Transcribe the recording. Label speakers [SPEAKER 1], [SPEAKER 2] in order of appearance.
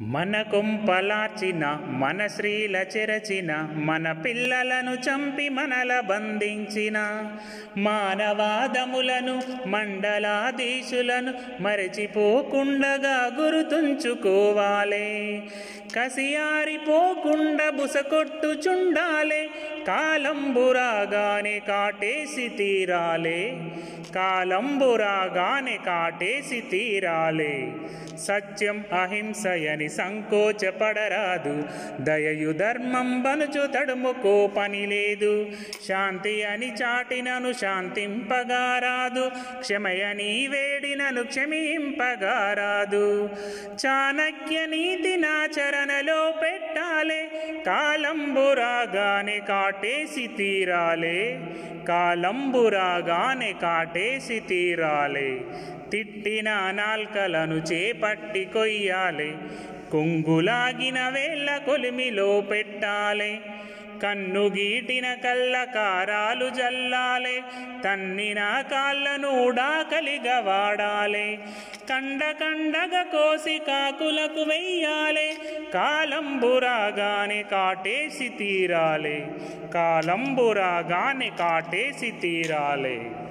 [SPEAKER 1] మన కొంపలార్చిన మన శ్రీల చెరచిన మన పిల్లలను చంపి మనల బంధించిన మానవాదములను మండలాధీశులను మరచిపోకుండగా గుర్తుంచుకోవాలే కసియారిపోకుండా బుసకొట్టుచుండాలే కాలంబురాగానే కాటేసి తీరాలే కాలంబురాగానే కాటేసి తీరాలే సత్యం అహింసయని సంకోచపడరాదు దయయు ధర్మం బనుచు తడుముకో పని లేదు శాంతి అని చాటినను శాంతింపగారాదు క్షమయని వేడినను క్షమింపగారాదు చాణక్య నీతి నాచరణలో పెట్టాలే కాలంబురాగానే కాటేసి తీరాలే కాలంబురాగానే కాటేసి తీరాలే తిట్టిన నాల్కలను చేపట్టి కొయ్యాలి కొంగులాగిన వేళ్ళ కొలిమిలో పెట్టాలి కన్ను గీటిన కళ్ళ కారాలు జల్లాలే తన్నిన కాళ్ళను ఉడాకలిగా వాడాలే కండ కండగ కోసి కాకులకు వెయ్యాలే కాలంబురాగానే కాటేసి తీరాలే కాలంబురాగానే కాటేసి తీరాలే